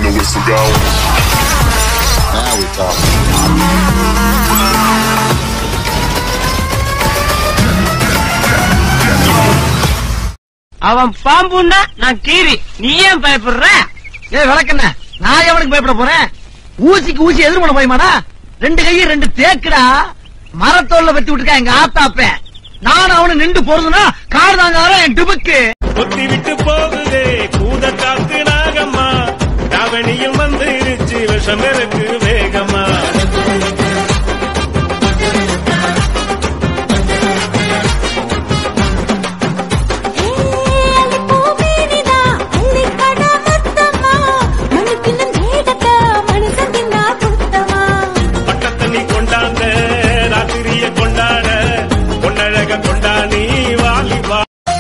the whistle go. Now we talk. அவன் பாம்புன்னா நான் கீரி நீ ஏன் பயப்படுற ஏ விளக்கண்ண நான் எவனுக்கு பயப்பட போறேன் ஊசிக்கு ஊசி எதிர் பண்ண போயுமாடா ரெண்டு கையும் ரெண்டு தேக்குடா மரத்தோல்ல வெட்டி விட்டுருக்கா எங்க ஆத்தாப்பேன் நானும் அவனு நின்று போறதுன்னா கார் தாங்க என் டிபுக்கு கொத்தி விட்டு போகுதே கூத காத்து நாகம்மா தாவணியில் வந்துருச்சு விஷம் இருக்கு வேகமா பட்ட தண்ணி கொண்டாந்த ராத்திரிய கொண்டாட பொன்னழக கொண்டாடி வாலி வா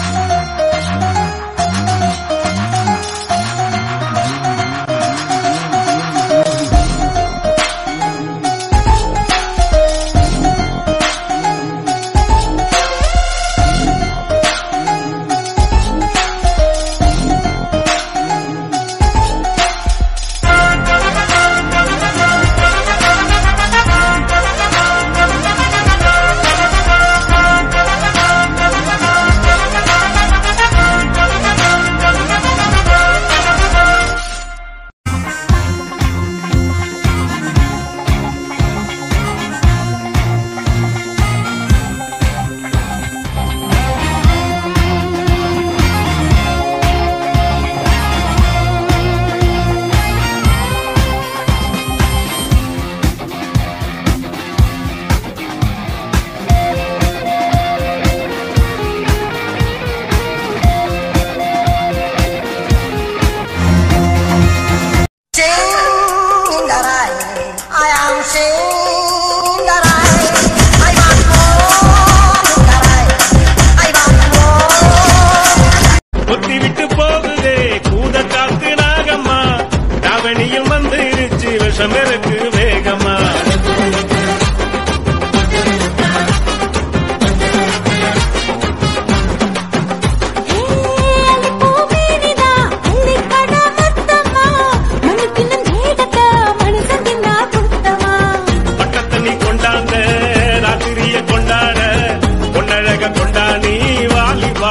I am Shingarai. I want more, Shingarai. I want more. கொத்தி விட்டு போகுதே கூத காத்து நாகம்மா தாவணியில் வந்துருச்சு விஷம் இருக்கு வேகமா பட்ட தண்ணி கொண்டாந்த ராத்திரிய கொண்டாட பொன்னழக கொண்டாடி வாலி வா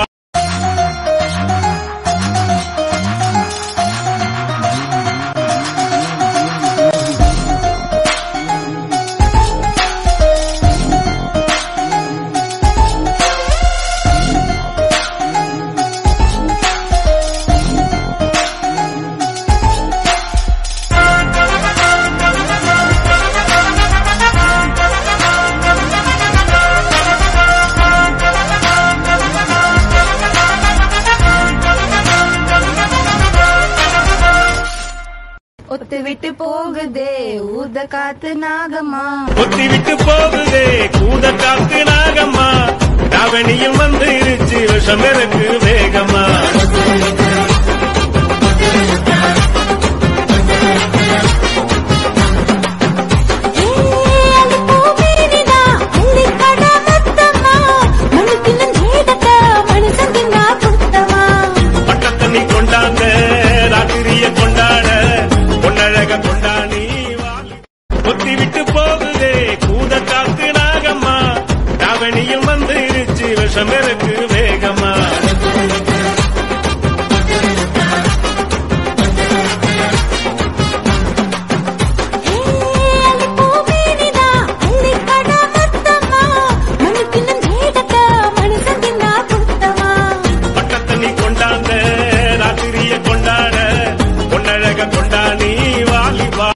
ஒத்து விட்டு போகுதே ஊத காத்து நாகமா கொத்தி விட்டு போகுதே கூத காத்து நாகம்மா தாவணியில் வந்துருச்சு விஷம் இருக்கு வேகமா பட்ட தண்ணி கொண்டாந்த ராத்திரிய கொண்டாட பொன்னழக கொண்டாடி வாலி கொத்தி விட்டு போகுதே கூத காத்து நாகம்மா தாவணியில் வந்துருச்சு விஷம் இருக்கு வேகமா பட்ட தண்ணி கொண்டாந்த ராத்திரிய கொண்டாட பொன்னழக கொண்டாடி வாலி வா